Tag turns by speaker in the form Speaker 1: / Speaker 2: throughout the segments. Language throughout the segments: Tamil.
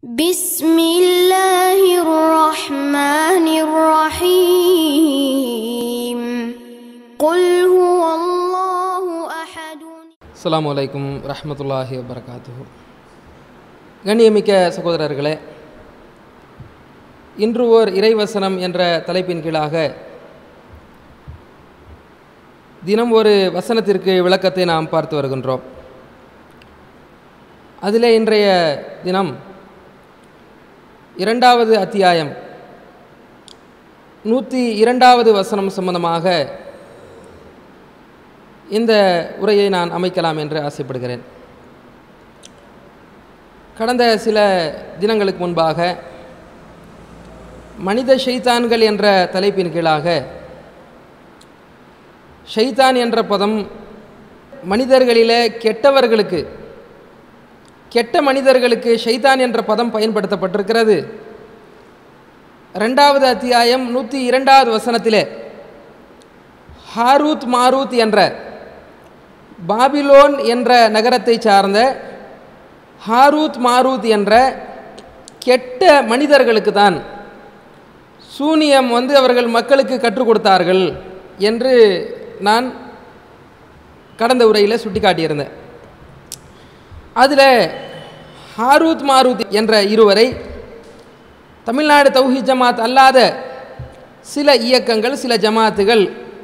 Speaker 1: بسم الله الرحمن الرحيم قل هو الله أحد
Speaker 2: அஸ்ஸலாமு அலைக்கும் ரஹ்மத்துல்லாஹி வபரகாத்துஹு கண்ணியமிக்க சகோதரர்களே இன்று ஓர் இறைவசனம் என்ற தலைப்பின் கீழாக தினம் ஒரு வசனத்திற்கு விளக்கத்தை நாம் பார்த்து வருகின்றோம் அதிலே இன்றைய தினம் இரண்டாவது அத்தியாயம் நூற்றி இரண்டாவது வசனம் சம்பந்தமாக இந்த உரையை நான் அமைக்கலாம் என்று ஆசைப்படுகிறேன் கடந்த சில தினங்களுக்கு முன்பாக மனித ஷைத்தான்கள் என்ற தலைப்பின் கீழாக ஷைத்தான் என்ற பதம் மனிதர்களிலே கெட்டவர்களுக்கு கெட்ட மனிதர்களுக்கு ஷைத்தான் என்ற பதம் பயன்படுத்தப்பட்டிருக்கிறது ரெண்டாவது அத்தியாயம் நூற்றி இரண்டாவது வசனத்திலே ஹாரூத் மாரூத் என்ற பாபிலோன் என்ற நகரத்தை சார்ந்த ஹாரூத் மாரூத் என்ற கெட்ட மனிதர்களுக்கு தான் சூனியம் வந்து அவர்கள் மக்களுக்கு கற்றுக் கொடுத்தார்கள் என்று நான் கடந்த உரையில் சுட்டிக்காட்டியிருந்தேன் அதில் ஹாரூத் மாரூத் என்ற இருவரை தமிழ்நாடு தௌஹி ஜமாத் அல்லாத சில இயக்கங்கள் சில ஜமாத்துகள்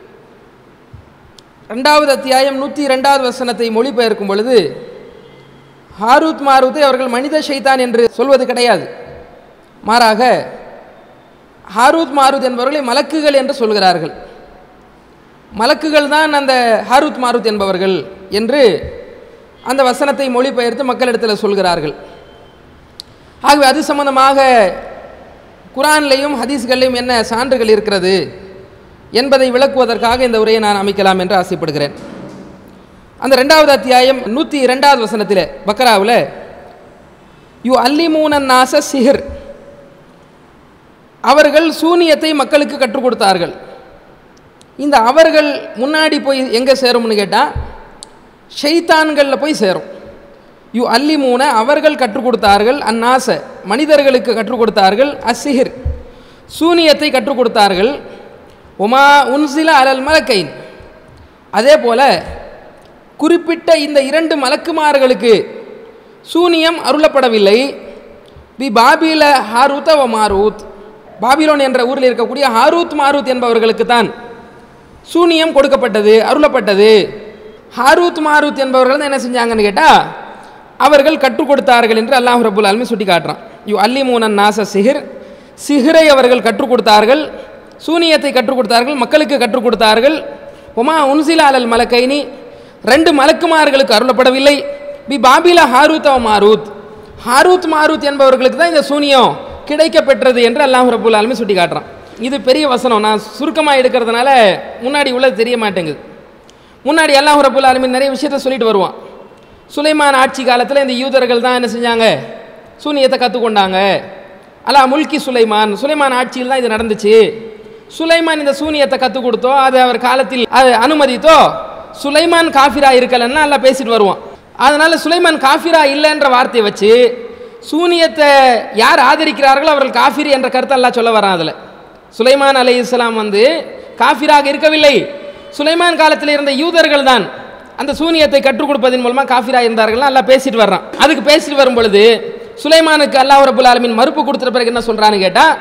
Speaker 2: ரெண்டாவது அத்தியாயம் நூற்றி ரெண்டாவது வசனத்தை மொழிபெயர்க்கும் பொழுது ஹாரூத் மாரூத்தை அவர்கள் மனித ஷைத்தான் என்று சொல்வது கிடையாது மாறாக ஹாரூத் மாரூத் என்பவர்களை மலக்குகள் என்று சொல்கிறார்கள் மலக்குகள் தான் அந்த ஹாரூத் மாரூத் என்பவர்கள் என்று அந்த வசனத்தை மொழிபெயர்த்து மக்களிடத்தில் சொல்கிறார்கள் ஆகவே அது சம்பந்தமாக குரான்லேயும் ஹதீஸ்கள்லையும் என்ன சான்றுகள் இருக்கிறது என்பதை விளக்குவதற்காக இந்த உரையை நான் அமைக்கலாம் என்று ஆசைப்படுகிறேன் அந்த ரெண்டாவது அத்தியாயம் நூற்றி இரண்டாவது வசனத்தில் பக்கராவில் யு அல்லிமூனன் நாச சிஹர் அவர்கள் சூனியத்தை மக்களுக்கு கற்றுக் கொடுத்தார்கள் இந்த அவர்கள் முன்னாடி போய் எங்கே சேரும்னு கேட்டால் ஷைத்தான்களில் போய் சேரும் யு அல்லிமூன அவர்கள் கற்றுக் கொடுத்தார்கள் அந்நாச மனிதர்களுக்கு கற்றுக் கொடுத்தார்கள் அசிஹிர் சூனியத்தை கற்றுக் கொடுத்தார்கள் உமா உன்சில அலல் மலக்கைன் அதே போல குறிப்பிட்ட இந்த இரண்டு மலக்குமார்களுக்கு சூனியம் அருளப்படவில்லை பி பாபில ஹாரூத்த வ மாரூத் பாபிலோன் என்ற ஊரில் இருக்கக்கூடிய ஹாரூத் மாரூத் என்பவர்களுக்கு தான் சூனியம் கொடுக்கப்பட்டது அருளப்பட்டது ஹாரூத் மாரூத் என்பவர்கள் தான் என்ன செஞ்சாங்கன்னு கேட்டால் அவர்கள் கற்றுக் கொடுத்தார்கள் என்று அல்லாஹ் ரபுல் ஆலமி சுட்டி காட்டுறான் யு அல்லிமூனன் நாச சிஹிர் சிஹிரை அவர்கள் கற்றுக் கொடுத்தார்கள் சூனியத்தை கற்றுக் கொடுத்தார்கள் மக்களுக்கு கற்றுக் கொடுத்தார்கள் உமா உன்சிலா அலல் மலக்கைனி ரெண்டு மலக்குமார்களுக்கு அருளப்படவில்லை பி பாபிலா ஹாரூத் அவ மாரூத் ஹாரூத் மாரூத் என்பவர்களுக்கு தான் இந்த சூனியம் கிடைக்க பெற்றது என்று அல்லாஹ் ரபுல் ஆலமி சுட்டி காட்டுறான் இது பெரிய வசனம் நான் சுருக்கமாக எடுக்கிறதுனால முன்னாடி உள்ளது தெரிய மாட்டேங்குது முன்னாடி அல்லாஹ் ரபுல் ஆலமின் நிறைய விஷயத்த சொல்லிட்டு வருவான் சுலைமான் ஆட்சி காலத்தில் இந்த யூதர்கள் தான் என்ன செஞ்சாங்க சூனியத்தை கற்றுக்கொண்டாங்க அல்லா முல்கி சுலைமான் சுலைமான் ஆட்சியில் தான் இது நடந்துச்சு சுலைமான் இந்த சூனியத்தை கற்றுக் கொடுத்தோ அது அவர் காலத்தில் அது அனுமதித்தோ சுலைமான் காஃபிரா இருக்கலன்னா எல்லாம் பேசிட்டு வருவான் அதனால சுலைமான் காஃபிரா இல்லைன்ற வார்த்தையை வச்சு சூனியத்தை யார் ஆதரிக்கிறார்களோ அவர்கள் காஃபிர் என்ற கருத்தை எல்லாம் சொல்ல வரான் அதில் சுலைமான் அலை இஸ்லாம் வந்து காஃபிராக இருக்கவில்லை சுலைமான் காலத்தில் இருந்த யூதர்கள் தான் அந்த சூனியத்தை கற்றுக் கொடுப்பதன் மூலமாக காஃபிரா இருந்தார்கள் எல்லாம் பேசிட்டு வர்றான் அதுக்கு பேசிட்டு வரும் பொழுது சுலைமானுக்கு அல்லாஹ் ரபுல் ஆலமின் மறுப்பு கொடுத்த பிறகு என்ன சொல்கிறான்னு கேட்டால்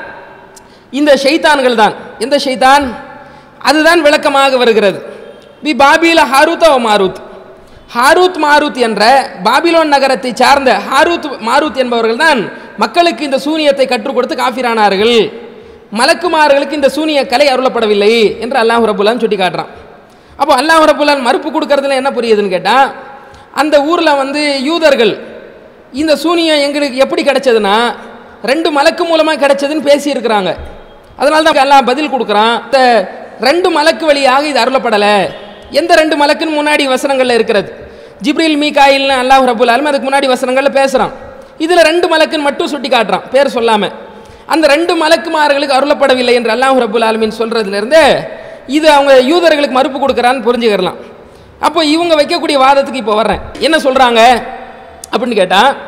Speaker 2: இந்த ஷைத்தான்கள் தான் எந்த ஷைத்தான் அதுதான் விளக்கமாக வருகிறது பி பாபில ஹாரூத் ஓ மாரூத் ஹாரூத் மாரூத் என்ற பாபிலோன் நகரத்தை சார்ந்த ஹாரூத் மாரூத் என்பவர்கள் தான் மக்களுக்கு இந்த சூனியத்தை கற்றுக் கொடுத்து காஃபிரானார்கள் மலக்குமார்களுக்கு இந்த சூனிய கலை அருளப்படவில்லை என்று அல்லாஹ் ரபுல்லான் சுட்டி காட்டுறான் அப்போ அல்லாஹ் ரபுல்லான் மறுப்பு கொடுக்கறதுல என்ன புரியுதுன்னு கேட்டால் அந்த ஊரில் வந்து யூதர்கள் இந்த சூனியம் எங்களுக்கு எப்படி கிடைச்சதுன்னா ரெண்டு மலக்கு மூலமாக கிடைச்சதுன்னு பேசியிருக்கிறாங்க அதனால தான் எல்லாம் பதில் கொடுக்குறான் இந்த ரெண்டு மலக்கு வழியாக இது அருளப்படலை எந்த ரெண்டு மலக்குன்னு முன்னாடி வசனங்களில் இருக்கிறது ஜிப்ரில் மீகாயில்னு அல்லாஹ் ரபுல் ஆலம் அதுக்கு முன்னாடி வசனங்களில் பேசுகிறான் இதில் ரெண்டு மலக்குன்னு மட்டும் சுட்டி காட்டுறான் பேர் சொல்லாமல் அந்த ரெண்டு மலக்குமார்களுக்கு அருளப்படவில்லை என்று அல்லாஹ் ரபுல் ஆலமின் சொல்கிறதுலேருந்து இது அவங்க யூதர்களுக்கு மறுப்பு கொடுக்குறான்னு புரிஞ்சுக்கிறலாம் அப்போ இவங்க வைக்கக்கூடிய வாதத்துக்கு இப்போ வர்றேன் என்ன சொல்கிறாங்க அப்படின்னு கேட்டால்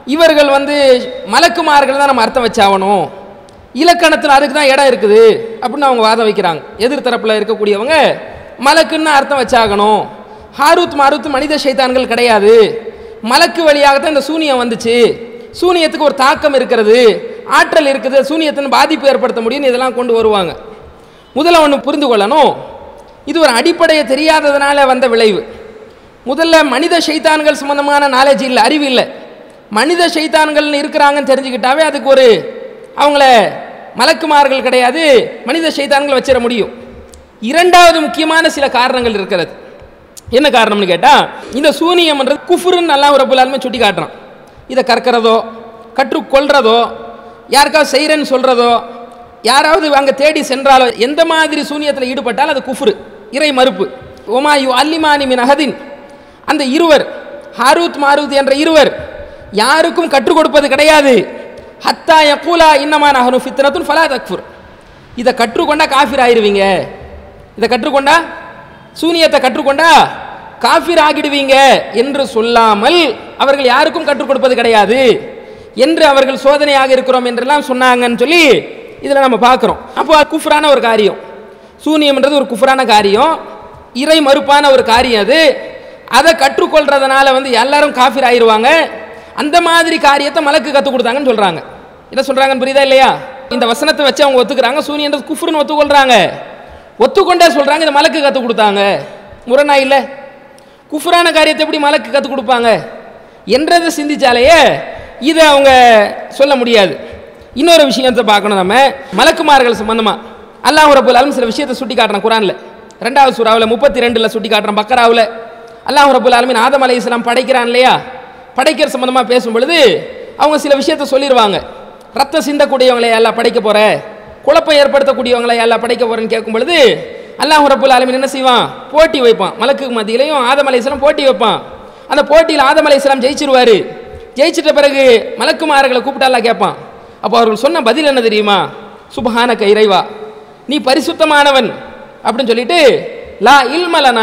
Speaker 2: இவர்கள் வந்து மலக்குமார்கள் தான் நம்ம அர்த்தம் வச்சாகணும் இலக்கணத்தில் அதுக்கு தான் இடம் இருக்குது அப்படின்னு அவங்க வாதம் வைக்கிறாங்க எதிர்த்தரப்பில் இருக்கக்கூடியவங்க மலக்குன்னு அர்த்தம் வச்சாகணும் ஹாரூத் மாரூத் மனித சைத்தான்கள் கிடையாது மலக்கு வழியாகத்தான் இந்த சூனியம் வந்துச்சு சூனியத்துக்கு ஒரு தாக்கம் இருக்கிறது ஆற்றல் இருக்குது சூனியத்தின் பாதிப்பு ஏற்படுத்த முடியும்னு இதெல்லாம் கொண்டு வருவாங்க முதல்ல ஒன்று புரிந்து கொள்ளணும் இது ஒரு அடிப்படையை தெரியாததுனால வந்த விளைவு முதல்ல மனித சைத்தான்கள் சம்பந்தமான நாலேஜ் இல்லை அறிவு இல்லை மனித சைத்தான்கள்னு இருக்கிறாங்கன்னு தெரிஞ்சுக்கிட்டாவே அதுக்கு ஒரு அவங்கள மலக்குமார்கள் கிடையாது மனித சைத்தான்கள் வச்சிட முடியும் இரண்டாவது முக்கியமான சில காரணங்கள் இருக்கிறது என்ன காரணம்னு கேட்டால் இந்த சூனியம்ன்றது குஃபுருன்னு நல்லா ஒரு எல்லாருமே சுட்டி காட்டுறான் இதை கற்கிறதோ கற்றுக்கொள்றதோ யாருக்காவது செய்கிறேன்னு சொல்கிறதோ யாராவது அங்கே தேடி சென்றாலோ எந்த மாதிரி சூனியத்தில் ஈடுபட்டாலும் அது குஃப்ரு இறை மறுப்பு ஒமா யு அல்லிமானி மின் அகதின் அந்த இருவர் ஹாரூத் மாரூத் என்ற இருவர் யாருக்கும் கற்றுக் கொடுப்பது கிடையாது ஹத்தா யக்கூலா இன்னமா நகனு ஃபித்னத்துன் ஃபலா தக்ஃபுர் இதை கற்றுக்கொண்டா காஃபிர் ஆயிருவீங்க இதை கற்றுக்கொண்டா சூனியத்தை கற்றுக்கொண்டா காஃபிர் ஆகிடுவீங்க என்று சொல்லாமல் அவர்கள் யாருக்கும் கற்றுக் கொடுப்பது கிடையாது என்று அவர்கள் சோதனையாக இருக்கிறோம் என்றெல்லாம் சொன்னாங்கன்னு சொல்லி இதில் நம்ம பார்க்குறோம் அப்போ அது குஃப்ரான ஒரு காரியம் சூனியம்ன்றது ஒரு குஃப்ரான காரியம் இறை மறுப்பான ஒரு காரியம் அது அதை கற்றுக்கொள்றதுனால வந்து எல்லாரும் காஃபிர் ஆயிடுவாங்க அந்த மாதிரி காரியத்தை மலக்கு கற்றுக் கொடுத்தாங்கன்னு சொல்கிறாங்க என்ன சொல்கிறாங்கன்னு புரியுதா இல்லையா இந்த வசனத்தை வச்சு அவங்க ஒத்துக்கிறாங்க சூனியன்றது குஃப்ருன்னு ஒத்துக்கொள்கிறாங்க ஒத்துக்கொண்டே சொல்கிறாங்க இந்த மலக்கு கற்றுக் கொடுத்தாங்க முரணா இல்லை குஃப்ரான காரியத்தை எப்படி மலக்கு கற்றுக் கொடுப்பாங்க என்றதை சிந்திச்சாலேயே இதை அவங்க சொல்ல முடியாது இன்னொரு விஷயத்தை பார்க்கணும் நம்ம மலக்குமார்கள் சம்பந்தமாக அல்லாஹ் ரபுல் ஆலம் சில விஷயத்தை சுட்டி காட்டுறான் குரானில் ரெண்டாவது சூறாவில் முப்பத்தி ரெண்டில் சுட்டி காட்டுறான் பக்கராவில் அல்லாஹ் ரபுல் ஆலமின் ஆதம் அலை இஸ்லாம் படைக்கிறான் இல்லையா படைக்கிற சம்பந்தமாக பேசும் பொழுது அவங்க சில விஷயத்த சொல்லிடுவாங்க ரத்தம் சிந்தக்கூடியவங்களை எல்லாம் படைக்க போற குழப்பம் ஏற்படுத்தக்கூடியவங்களை எல்லாம் படைக்க போறேன்னு கேட்கும் பொழுது அல்லாஹ் ரபுல் ஆலமின் என்ன செய்வான் போட்டி வைப்பான் மலக்கு மத்தியிலையும் ஆதம் அலை இஸ்லாம் போட்டி வைப்பான் அந்த போட்டியில் ஆதம் அலை இஸ்லாம் ஜெயிச்சிருவாரு ஜெயிச்சிட்ட பிறகு மலக்குமார்களை கூப்பிட்டு அல்லாஹ் கேட்பான் அப்போ அவர்கள் சொன்ன பதில் என்ன தெரியுமா சுபஹானக இறைவா நீ பரிசுத்தமானவன் அப்படின்னு சொல்லிட்டு லா இல்மலனா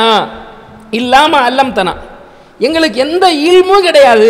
Speaker 2: இல்லாம அல்லம் தனா எங்களுக்கு எந்த இல்மும் கிடையாது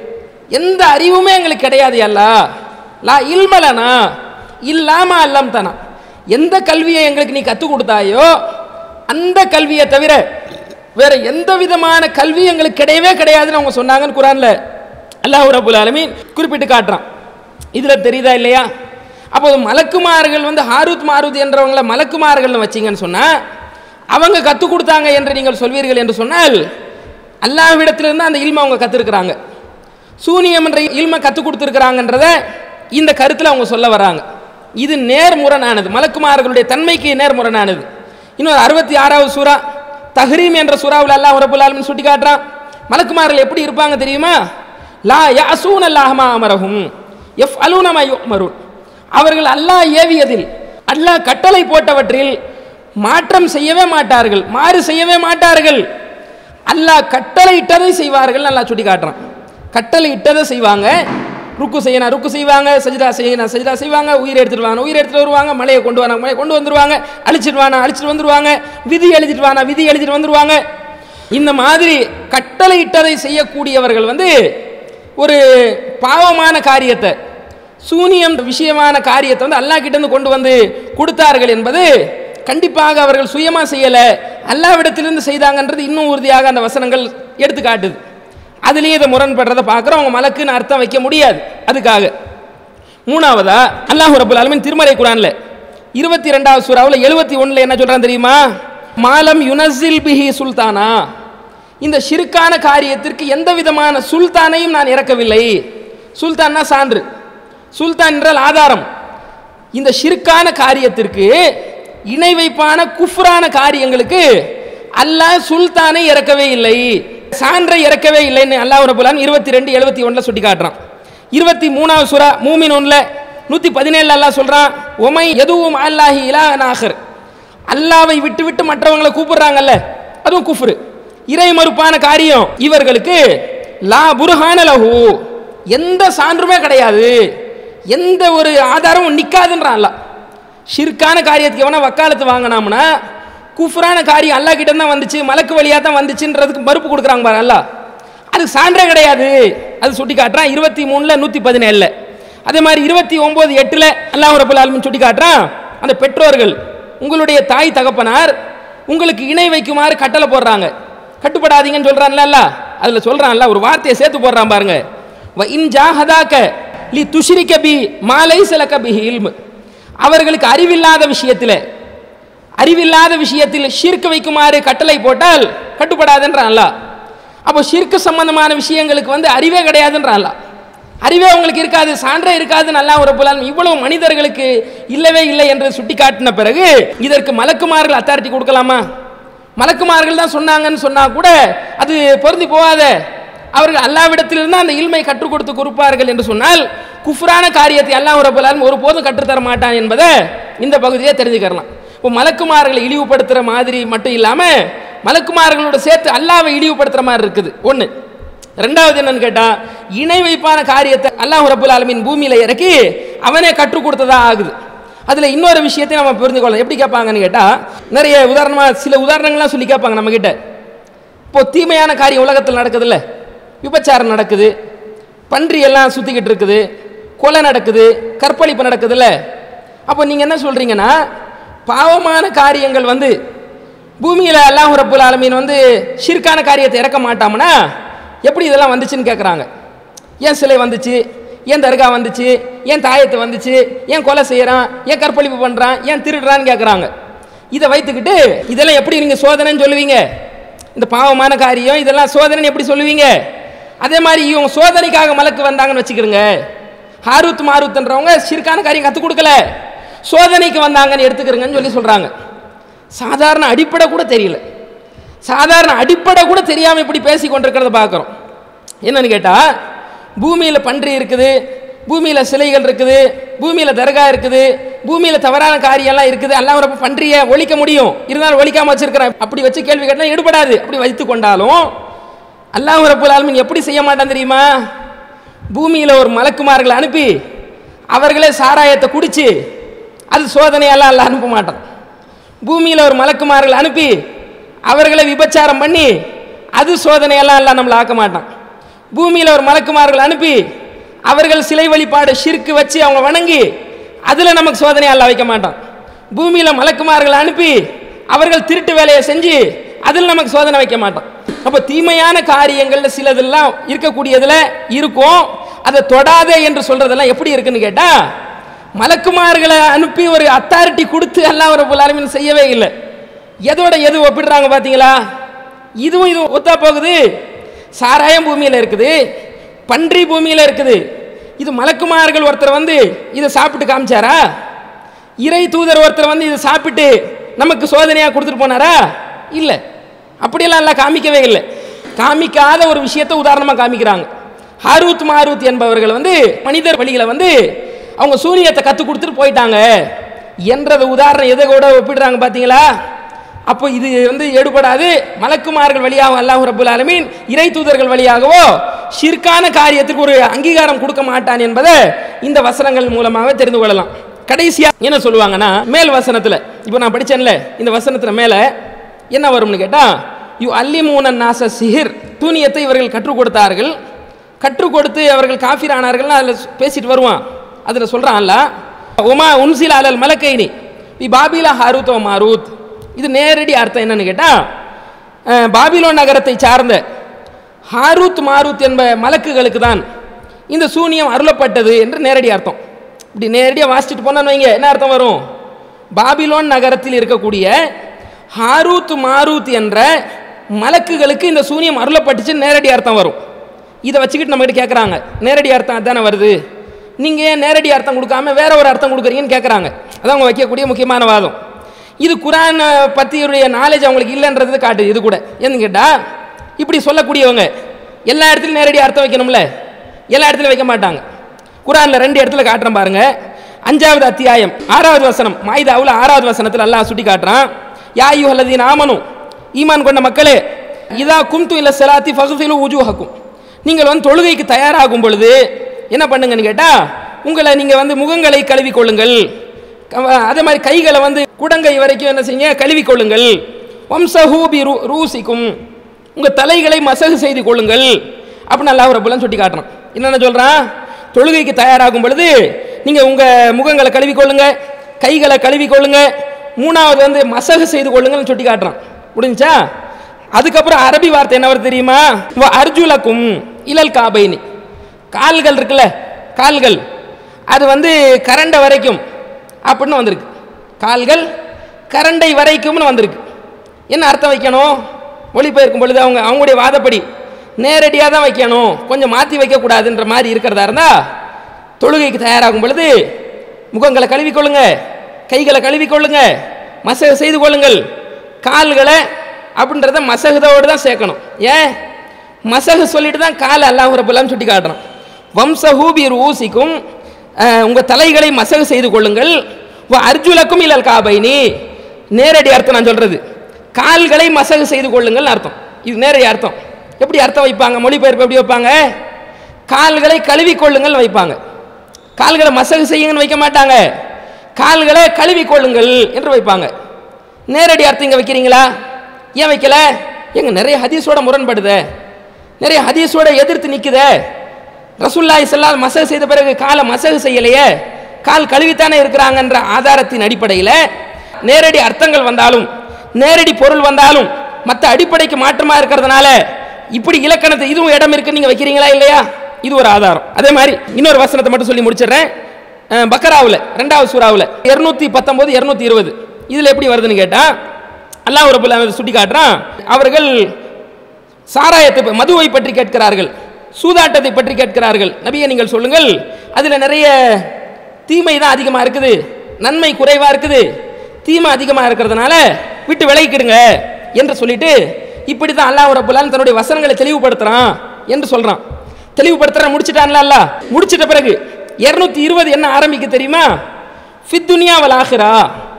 Speaker 2: எந்த அறிவுமே எங்களுக்கு கிடையாது அல்லா லா இல்மலனா இல்லாம அல்லம் தனா எந்த கல்வியை எங்களுக்கு நீ கற்றுக் கொடுத்தாயோ அந்த கல்வியை தவிர வேற எந்த விதமான கல்வி எங்களுக்கு கிடையவே கிடையாதுன்னு அவங்க சொன்னாங்கன்னு குரான்ல அல்லாஹ் ரபுல் ஆலமீன் குறிப்பிட்டு காட்டுறான் இதுல தெரியுதா இல்லையா அப்போ மலக்குமார்கள் வந்து ஹாரூத் மாரூத் என்றவங்களை மலக்குமார்கள்னு வச்சிங்கன்னு சொன்னா அவங்க கற்றுக் கொடுத்தாங்க என்று நீங்கள் சொல்வீர்கள் என்று சொன்னால் அல்லாஹ்விடத்திலிருந்து அந்த இல்மை அவங்க கற்றுருக்குறாங்க சூனியம் என்ற இல்மை கற்றுக் கொடுத்துருக்குறாங்கன்றத இந்த கருத்தில் அவங்க சொல்ல வராங்க இது நேர்முரணானது மலக்குமார்களுடைய தன்மைக்கு நேர்முரணானது இன்னொரு அறுபத்தி ஆறாவது சூறா தஹ்ரீம் என்ற சூறாவில் அல்லாஹ் ரபுல் ஆலமின் சுட்டி காட்டுறான் மலக்குமார்கள் எப்படி இருப்பாங்க தெரியுமா லா யாசூன் அல்லாஹமா அமரஹும் எஃப் அலூனமா யுமருன் அவர்கள் அல்லாஹ் ஏவியதில் அல்லாஹ் கட்டளை போட்டவற்றில் மாற்றம் செய்யவே மாட்டார்கள் மாறு செய்யவே மாட்டார்கள் அல்லாஹ் கட்டளை இட்டதை செய்வார்கள் அல்லாஹ் சுட்டி காட்டுறான் கட்டளை இட்டதை செய்வாங்க ருக்கு செய்யணும் ருக்கு செய்வாங்க சஜிதா செய்யணும் சஜிதா செய்வாங்க உயிர் எடுத்துட்டு வாங்க உயிர் எடுத்துட்டு வருவாங்க மலையை கொண்டு வராங்க மலையை கொண்டு வந்துருவாங்க அழிச்சிட்டு வானா அழிச்சிட்டு வந்துருவாங்க விதி எழுதிட்டு வானா விதி எழுதிட்டு வந்துருவாங்க இந்த மாதிரி கட்டளை இட்டதை செய்யக்கூடியவர்கள் வந்து ஒரு பாவமான காரியத்தை சூனியம் விஷயமான காரியத்தை வந்து அல்லாஹ் கிட்ட இருந்து கொண்டு வந்து கொடுத்தார்கள் என்பது கண்டிப்பாக அவர்கள் சுயமா செய்யல அல்லாவிடத்திலிருந்து செய்தாங்கன்றது இன்னும் உறுதியாக அந்த வசனங்கள் எடுத்து காட்டுது அதுலேயே இதை முரண்படுறதை பார்க்குறோம் அவங்க மலக்குன்னு அர்த்தம் வைக்க முடியாது அதுக்காக மூணாவதா அல்லாஹ் ரபுல் ஆலமின் திருமறை குரான்ல இருபத்தி ரெண்டாவது சூறாவில் எழுபத்தி ஒன்றில் என்ன சொல்றான் தெரியுமா மாலம் யுனசில் பிஹி சுல்தானா இந்த ஷிருக்கான காரியத்திற்கு எந்த விதமான சுல்தானையும் நான் இறக்கவில்லை சுல்தான்னா சான்று சுல்தான் என்றால் ஆதாரம் இந்த ஷிருக்கான காரியத்திற்கு இணை வைப்பான குஃப்ரான காரியங்களுக்கு அல்லாஹ் சுல்தானை இறக்கவே இல்லை சான்றை இறக்கவே இல்லைன்னு அல்லாஹ் ரபுல்லான் இருபத்தி ரெண்டு எழுபத்தி ஒன்றில் சுட்டி காட்டுறான் இருபத்தி மூணாவது சுரா மூமின் ஒன்றில் நூற்றி பதினேழு அல்லாஹ் சொல்கிறான் ஒமை எதுவும் அல்லாஹி இலா நாகர் அல்லாவை விட்டு விட்டு மற்றவங்களை கூப்பிடுறாங்கல்ல அதுவும் குஃப்ரு இறை மறுப்பான காரியம் இவர்களுக்கு லா புருஹான லஹு எந்த சான்றுமே கிடையாது எந்த ஒரு ஆதாரமும் நிற்காதுன்றான் அல்லாஹ் ஷிர்கான காரியத்துக்கு எவனா வக்காலத்து வாங்கினாம்னா குஃப்ரான காரியம் அல்லாஹ் கிட்ட தான் வந்துச்சு மலக்கு வழியாக தான் வந்துச்சுன்றதுக்கு மறுப்பு கொடுக்குறாங்க பாரு அல்லாஹ் அது சான்றே கிடையாது அது சுட்டி காட்டுறான் இருபத்தி மூணுல நூற்றி பதினேழில் அதே மாதிரி இருபத்தி ஒம்பது எட்டில் அல்லாஹ் ரபுல் ஆலமின் சுட்டி காட்டுறான் அந்த பெற்றோர்கள் உங்களுடைய தாய் தகப்பனார் உங்களுக்கு இணை வைக்குமாறு கட்டளை போடுறாங்க கட்டுப்படாதீங்கன்னு சொல்றான்ல அல்ல அதில் சொல்றான்ல ஒரு வார்த்தையை சேர்த்து போடுறான் பாருங்க வ இன் ஜாஹதாக்க லி துஷ்ரிக்க பி மாலை சிலக்க பி இல்மு அவர்களுக்கு அறிவில்லாத விஷயத்தில் அறிவில்லாத விஷயத்தில் ஷிர்க் வைக்குமாறு கட்டளை போட்டால் கட்டுப்படாதுன்றான் அல்லாஹ் அப்போ ஷிர்க்கு சம்பந்தமான விஷயங்களுக்கு வந்து அறிவே கிடையாதுன்றான் அல்லாஹ் அறிவே உங்களுக்கு இருக்காது சான்றே இருக்காது நல்லா ஒரு புலால் இவ்வளவு மனிதர்களுக்கு இல்லவே இல்லை என்று சுட்டி காட்டின பிறகு இதற்கு மலக்குமார்கள் அத்தாரிட்டி கொடுக்கலாமா மலக்குமார்கள் தான் சொன்னாங்கன்னு சொன்னா கூட அது பொருந்தி போகாத அவர்கள் அல்லாவிடத்திலிருந்து அந்த இல்மை கற்றுக் கொடுத்து கொடுப்பார்கள் என்று சொன்னால் குஃப்ரான காரியத்தை அல்லாஹ் ரபுல்லாலும் ஒருபோதும் கற்றுத்தர மாட்டான் என்பதை இந்த பகுதியை தெரிஞ்சுக்கலாம் இப்போ மலக்குமார்களை இழிவுபடுத்துகிற மாதிரி மட்டும் இல்லாமல் மலக்குமார்களோட சேர்த்து அல்லாவை இழிவுபடுத்துகிற மாதிரி இருக்குது ஒன்று ரெண்டாவது என்னன்னு கேட்டால் இணை வைப்பான காரியத்தை அல்லாஹ் ரபுல் ஆலமின் பூமியில் இறக்கி அவனே கற்றுக் கொடுத்ததா ஆகுது அதில் இன்னொரு விஷயத்தை நம்ம புரிந்து கொள்ளலாம் எப்படி கேட்பாங்கன்னு கேட்டால் நிறைய உதாரணமாக சில உதாரணங்கள்லாம் சொல்லி கேட்பாங்க நம்மக்கிட்ட இப்போ தீமையான காரியம் உலகத்தில் நடக்குதுல்ல விபச்சாரம் நடக்குது பன்றி எல்லாம் சுற்றிக்கிட்டு இருக்குது கொலை நடக்குது கற்பழிப்பு நடக்குதுல்ல அப்போ நீங்கள் என்ன சொல்கிறீங்கன்னா பாவமான காரியங்கள் வந்து பூமியில் அல்லாஹ் ரப்புல் ஆலமீன் வந்து ஷிர்கான காரியத்தை இறக்க மாட்டாமனா எப்படி இதெல்லாம் வந்துச்சுன்னு கேட்குறாங்க ஏன் சிலை வந்துச்சு ஏன் தர்கா வந்துச்சு ஏன் தாயத்தை வந்துச்சு ஏன் கொலை செய்கிறான் ஏன் கற்பழிப்பு பண்ணுறான் ஏன் திருடுறான்னு கேட்குறாங்க இதை வைத்துக்கிட்டு இதெல்லாம் எப்படி நீங்கள் சோதனைன்னு சொல்லுவீங்க இந்த பாவமான காரியம் இதெல்லாம் சோதனைன்னு எப்படி சொல்லுவீங்க அதே மாதிரி இவங்க சோதனைக்காக மலக்கு வந்தாங்கன்னு வச்சுக்கிறோங்க ஹாரூத் மாரூத்ன்றவங்க ஷிர்கான காரியம் கற்றுக் கொடுக்கல சோதனைக்கு வந்தாங்கன்னு எடுத்துக்கிறங்கன்னு சொல்லி சொல்கிறாங்க சாதாரண அடிப்படை கூட தெரியல சாதாரண அடிப்படை கூட தெரியாமல் இப்படி பேசி கொண்டிருக்கிறத பார்க்குறோம் என்னன்னு கேட்டால் பூமியில் பன்றி இருக்குது பூமியில் சிலைகள் இருக்குது பூமியில் தர்கா இருக்குது பூமியில் தவறான காரியம்லாம் இருக்குது எல்லாம் ஒரு பன்றியை ஒழிக்க முடியும் இருந்தாலும் ஒழிக்காம வச்சிருக்கிறேன் அப்படி வச்சு கேள்வி கேட்டால் ஈடுபடாது அப்படி வைத்து கொண்டாலும் அல்லாஹ் ரப்புல் ஆலமீன் எப்படி செய்ய மாட்டான் தெரியுமா பூமியில் ஒரு மலக்குமார்களை அனுப்பி அவர்களே சாராயத்தை குடிச்சு அது சோதனையெல்லாம் அல்லாஹ் அனுப்ப மாட்டான் பூமியில் ஒரு மலக்குமார்கள் அனுப்பி அவர்களை விபச்சாரம் பண்ணி அது சோதனையெல்லாம் எல்லாம் நம்மளை ஆக்க மாட்டான் பூமியில் ஒரு மலக்குமார்கள் அனுப்பி அவர்கள் சிலை வழிபாடு ஷிர்க்கு வச்சு அவங்க வணங்கி அதில் நமக்கு சோதனை எல்லாம் வைக்க மாட்டான் பூமியில் மலக்குமார்கள் அனுப்பி அவர்கள் திருட்டு வேலையை செஞ்சு அதில் நமக்கு சோதனை வைக்க மாட்டான் அப்போ தீமையான காரியங்கள்ல சிலதெல்லாம் இருக்கக்கூடியதில் இருக்கும் அதை தொடாதே என்று சொல்றதெல்லாம் எப்படி இருக்குன்னு கேட்டால் மலக்குமார்களை அனுப்பி ஒரு அத்தாரிட்டி கொடுத்து எல்லாம் ஒரு புலாலுமின் செய்யவே இல்லை எதோட எது ஒப்பிடுறாங்க பார்த்தீங்களா இதுவும் இது ஒத்தா போகுது சாராயம் பூமியில் இருக்குது பன்றி பூமியில் இருக்குது இது மலக்குமார்கள் ஒருத்தர் வந்து இதை சாப்பிட்டு காமிச்சாரா இறை தூதர் ஒருத்தர் வந்து இதை சாப்பிட்டு நமக்கு சோதனையாக கொடுத்துட்டு போனாரா இல்லை அப்படியெல்லாம் எல்லாம் காமிக்கவே இல்லை காமிக்காத ஒரு விஷயத்தை உதாரணமாக காமிக்கிறாங்க ஹாரூத் மாரூத் என்பவர்கள் வந்து மனிதர் வழிகளை வந்து அவங்க சூரியத்தை கற்றுக் கொடுத்துட்டு போயிட்டாங்க என்றது உதாரணம் எதை கூட ஒப்பிடுறாங்க பார்த்தீங்களா அப்போ இது வந்து எடுபடாது மலக்குமார்கள் வழியாக அல்லாஹ் ரபுல் ஆலமீன் இறை தூதர்கள் வழியாகவோ ஷிர்கான காரியத்துக்கு ஒரு அங்கீகாரம் கொடுக்க மாட்டான் என்பதை இந்த வசனங்கள் மூலமாக தெரிந்து கொள்ளலாம் கடைசியா என்ன சொல்லுவாங்கன்னா மேல் வசனத்துல இப்போ நான் படிச்சேன்ல இந்த வசனத்துல மேல என்ன வரும்னு கேட்டா யூ அல்லிமூன நாச சிஹிர் தூனியத்தை இவர்கள் கற்றுக் கொடுத்தார்கள் கற்றுக் கொடுத்து அவர்கள் காஃபிர் ஆனார்கள்னு அதில் பேசிட்டு வருவான் அதில் சொல்கிறான்ல உமா உன்சில் அலல் மலக்கைனி இ பாபிலா ஹாரூத் ஓ மாரூத் இது நேரடி அர்த்தம் என்னன்னு கேட்டால் பாபிலோன் நகரத்தை சார்ந்த ஹாரூத் மாரூத் என்ப மலக்குகளுக்கு தான் இந்த சூனியம் அருளப்பட்டது என்று நேரடி அர்த்தம் இப்படி நேரடியாக வாசிச்சுட்டு போனான்னு வைங்க என்ன அர்த்தம் வரும் பாபிலோன் நகரத்தில் இருக்கக்கூடிய ஹாரூத் மாரூத் என்ற மலக்குகளுக்கு இந்த சூனியம் அருளப்பட்டுச்சுன்னு நேரடி அர்த்தம் வரும் இதை வச்சுக்கிட்டு நம்மகிட்ட கேட்குறாங்க நேரடி அர்த்தம் அதானே வருது நீங்கள் ஏன் நேரடி அர்த்தம் கொடுக்காம வேற ஒரு அர்த்தம் கொடுக்குறீங்கன்னு கேட்குறாங்க அதான் அவங்க வைக்கக்கூடிய முக்கியமான வாதம் இது குரான் பற்றியுடைய நாலேஜ் அவங்களுக்கு இல்லைன்றது காட்டுது இது கூட ஏன்னு கேட்டால் இப்படி சொல்லக்கூடியவங்க எல்லா இடத்துலையும் நேரடி அர்த்தம் வைக்கணும்ல எல்லா இடத்துலையும் வைக்க மாட்டாங்க குரானில் ரெண்டு இடத்துல காட்டுறேன் பாருங்க அஞ்சாவது அத்தியாயம் ஆறாவது வசனம் மாயுதாவில் ஆறாவது வசனத்தில் அல்லாஹ் சுட்டி காட்டுறான் யாயு அல்லதீன் ஆமனும் ஈமான் கொண்ட மக்களே இதா கும்து இல்ல செலாத்தி ஃபகுசிலு உஜூஹக்கும் நீங்கள் வந்து தொழுகைக்கு தயாராகும் பொழுது என்ன பண்ணுங்கன்னு கேட்டால் உங்களை நீங்கள் வந்து முகங்களை கழுவி கொள்ளுங்கள் க- அதே மாதிரி கைகளை வந்து குடங்கை வரைக்கும் என்ன செய்யுங்க கழுவி கொள்ளுங்கள் வம்சஹூபி ரூ ரூசிக்கும் உங்கள் தலைகளை மசகு செய்து கொள்ளுங்கள் அப்படின்னு அல்லாஹ் ரபுல்லான்னு சுட்டி காட்டுறான் என்னென்ன சொல்றான் தொழுகைக்கு தயாராகும் பொழுது நீங்க உங்க முகங்களை கழுவி கொள்ளுங்க கைகளை கழுவி கொள்ளுங்க மூணாவது வந்து மசகு செய்து கொள்ளுங்கன்னு சுட்டி காட்டுறான் முடிஞ்சா அதுக்கப்புறம் அரபி வார்த்தை என்ன வருது தெரியுமா வ அர்ஜுலக்கும் இலல் காபைனி கால்கள் இருக்குல்ல கால்கள் அது வந்து கரண்டை வரைக்கும் அப்படின்னு வந்திருக்கு கால்கள் கரண்டை வரைக்கும்னு வந்திருக்கு என்ன அர்த்தம் வைக்கணும் மொழிபெயர்க்கும் பொழுது அவங்க அவங்களுடைய வாதப்படி நேரடியாக தான் வைக்கணும் கொஞ்சம் மாற்றி வைக்கக்கூடாதுன்ற மாதிரி இருக்கிறதா இருந்தால் தொழுகைக்கு தயாராகும் பொழுது முகங்களை கழுவிக்கொள்ளுங்க கைகளை கழுவிக்கொள்ளுங்க மசகு செய்து கொள்ளுங்கள் கால்களை அப்படின்றத மசகுதோடு தான் சேர்க்கணும் ஏன் மசகு சொல்லிட்டு தான் காலை அல்லாஹ் ரபுல்லாம் சுட்டி காட்டுறான் வம்சஹூபி ஊசிக்கும் உங்கள் தலைகளை மசகு செய்து கொள்ளுங்கள் வ அர்ஜுலக்கும் இல்லல் காபைனி நேரடி அர்த்தம் நான் சொல்றது கால்களை மசகு செய்து கொள்ளுங்கள் அர்த்தம் இது நேரடி அர்த்தம் எப்படி அர்த்தம் வைப்பாங்க மொழிபெயர்ப்பு எப்படி வைப்பாங்க கால்களை கழுவி கொள்ளுங்கள் வைப்பாங்க கால்களை மசகு செய்யுங்கன்னு வைக்க மாட்டாங்க கால்களை கழுவி கொள்ளுங்கள் என்று வைப்பாங்க நேரடி அர்த்தம் இங்கே வைக்கிறீங்களா ஏன் வைக்கல எங்க நிறைய ஹதீஸோட முரண்படுதே நிறைய ஹதீஸோட எதிர்த்து நிக்குதே ரசூல்லாய் செல்லால் மசகு செய்த பிறகு காலை மசகு செய்யலையே கால் கழுவித்தானே இருக்கிறாங்கன்ற ஆதாரத்தின் அடிப்படையில் நேரடி அர்த்தங்கள் வந்தாலும் நேரடி பொருள் வந்தாலும் மற்ற அடிப்படைக்கு மாற்றமா இருக்கிறதுனால இப்படி இலக்கணத்தை இதுவும் இடம் இருக்கு நீங்க வைக்கிறீங்களா இல்லையா இது ஒரு ஆதாரம் அதே மாதிரி இன்னொரு வசனத்தை மட்டும் சொல்லி முடிச்சிடுறேன் அஹ் பக்கராவுல ரெண்டாவது சூறாவுல இருநூத்தி பத்தொன்பது இருநூத்தி இருபது இதுல எப்படி வருதுன்னு கேட்டா அல்லாஹ் ரபுல்லா சுட்டி காட்டுறான் அவர்கள் சாராயத்தை ப- மதுவை பற்றி கேட்கிறார்கள் சூதாட்டத்தை பற்றி கேட்கிறார்கள் நபியை நீங்கள் சொல்லுங்கள் அதில் நிறைய தீமை தான் அதிகமாக இருக்குது நன்மை குறைவாக இருக்குது தீமை அதிகமாக இருக்கிறதுனால விட்டு விலகிக்கிடுங்க என்று சொல்லிட்டு இப்படி தான் அல்லாஹ் ரபுல்லான் தன்னுடைய வசனங்களை தெளிவுபடுத்துறான் என்று சொல்றான் தெளிவுபடுத்துறான் முடிச்சிட்டான்ல அல்லாஹ் முடிச்சிட்ட பிறகு இருநூத்தி இருபது என்ன ஆரம்பிக்க தெரியுமா ஃபித்துனியா வல் ஆஹிரா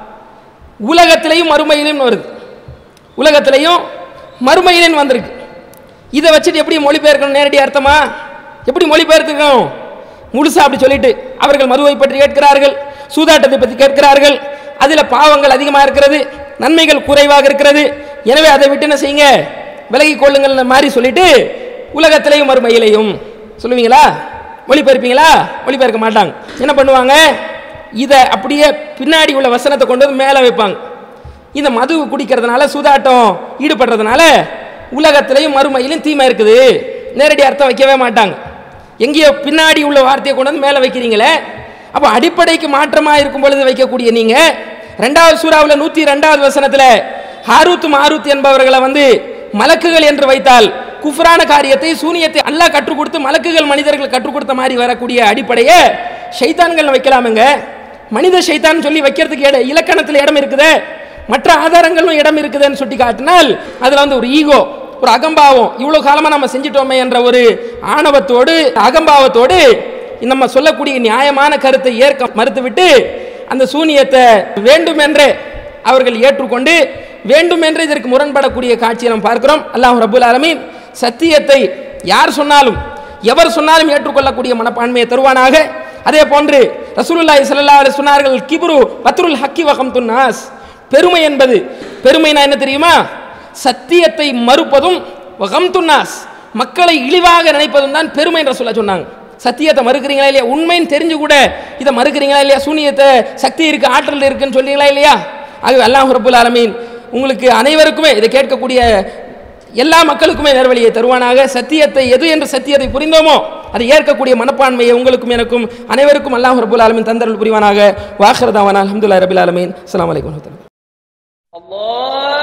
Speaker 2: உலகத்திலையும் மறுமையிலும் வருது உலகத்திலையும் மறுமையிலும் வந்திருக்கு இதை வச்சுட்டு எப்படி மொழிபெயர்க்கணும் நேரடி அர்த்தமா எப்படி மொழிபெயர்த்துக்கணும் முழுசா அப்படி சொல்லிட்டு அவர்கள் மதுவை பற்றி கேட்கிறார்கள் சூதாட்டத்தை பற்றி கேட்கிறார்கள் அதில் பாவங்கள் அதிகமாக இருக்கிறது நன்மைகள் குறைவாக இருக்கிறது எனவே அதை விட்டு என்ன செய்யுங்க விலகி கொள்ளுங்கள் மாதிரி சொல்லிட்டு உலகத்திலையும் மறுமையிலையும் சொல்லுவீங்களா மொழிபெயர்ப்பீங்களா மொழிபெயர்க்க மாட்டாங்க என்ன பண்ணுவாங்க இதை அப்படியே பின்னாடி உள்ள வசனத்தை கொண்டு வந்து மேலே வைப்பாங்க இந்த மது குடிக்கிறதுனால சூதாட்டம் ஈடுபடுறதுனால உலகத்திலையும் மறுமையிலும் தீமை இருக்குது நேரடி அர்த்தம் வைக்கவே மாட்டாங்க எங்கேயோ பின்னாடி உள்ள வார்த்தையை கொண்டு வந்து மேலே வைக்கிறீங்களே அப்போ அடிப்படைக்கு மாற்றமாக இருக்கும் பொழுது வைக்கக்கூடிய நீங்க ரெண்டாவது சூறாவில் நூற்றி ரெண்டாவது வசனத்தில் ஹாரூத் மாரூத் என்பவர்களை வந்து மலக்குகள் என்று வைத்தால் குஃப்ரான காரியத்தை சூனியத்தை அல்லாஹ் கற்றுக் கொடுத்து மலக்குகள் மனிதர்கள் கற்றுக் கொடுத்த மாதிரி வரக்கூடிய அடிப்படையை ஷைத்தான்கள் வைக்கலாமுங்க மனித ஷைத்தான் சொல்லி வைக்கிறதுக்கு இட இலக்கணத்தில் இடம் இருக்குதே மற்ற ஆதாரங்களும் இடம் இருக்குதுன்னு சுட்டி காட்டினால் அதில் வந்து ஒரு ஈகோ ஒரு அகம்பாவம் இவ்வளோ காலமாக நம்ம செஞ்சிட்டோமே என்ற ஒரு ஆணவத்தோடு அகம்பாவத்தோடு நம்ம சொல்லக்கூடிய நியாயமான கருத்தை ஏற்க மறுத்துவிட்டு அந்த சூனியத்தை வேண்டுமென்றே அவர்கள் ஏற்றுக்கொண்டு வேண்டுமென்றே இதற்கு முரண்படக்கூடிய காட்சியை நாம் பார்க்கிறோம் அல்லாஹ் ரபுல் ஆலமீன் சத்தியத்தை யார் சொன்னாலும் எவர் சொன்னாலும் ஏற்றுக்கொள்ளக்கூடிய மனப்பான்மையை தருவானாக அதே போன்று ரசூலுல்லாஹி ஸல்லல்லாஹு அலைஹி சொன்னார்கள் கிப்ரு பத்ருல் ஹக்கி வகம் துன்னாஸ் பெருமை என்பது பெருமைனா என்ன தெரியுமா சத்தியத்தை மறுப்பதும் வகம் துன்னாஸ் மக்களை இழிவாக நினைப்பதும் தான் பெருமை என்று சொல்ல சொன்னாங்க சத்தியத்தை மறுக்கிறீங்களா இல்லையா உண்மைன்னு தெரிஞ்சு கூட இதை மறுக்கிறீங்களா இல்லையா சூனியத்தை சக்தி இருக்கு ஆற்றல் இருக்குன்னு சொல்றீங்களா இல்லையா ஆகவே அல்லாஹ் ரபுல் ஆலமீன் உங்களுக்கு அனைவருக்குமே இதை கேட்கக்கூடிய எல்லா மக்களுக்குமே நேர்வழியை தருவானாக சத்தியத்தை எது என்று சத்தியத்தை புரிந்தோமோ அதை ஏற்கக்கூடிய மனப்பான்மையை உங்களுக்கும் எனக்கும் அனைவருக்கும் அல்லாஹ் ரபுல் ஆலமீன் தந்தருள் புரிவானாக வாஹர்தாவான அலமதுல்லா ரபில் ஆலமீன் அஸ்ஸலாமு அலைக்கும் வரஹ்மத்துல்லாஹி
Speaker 3: الله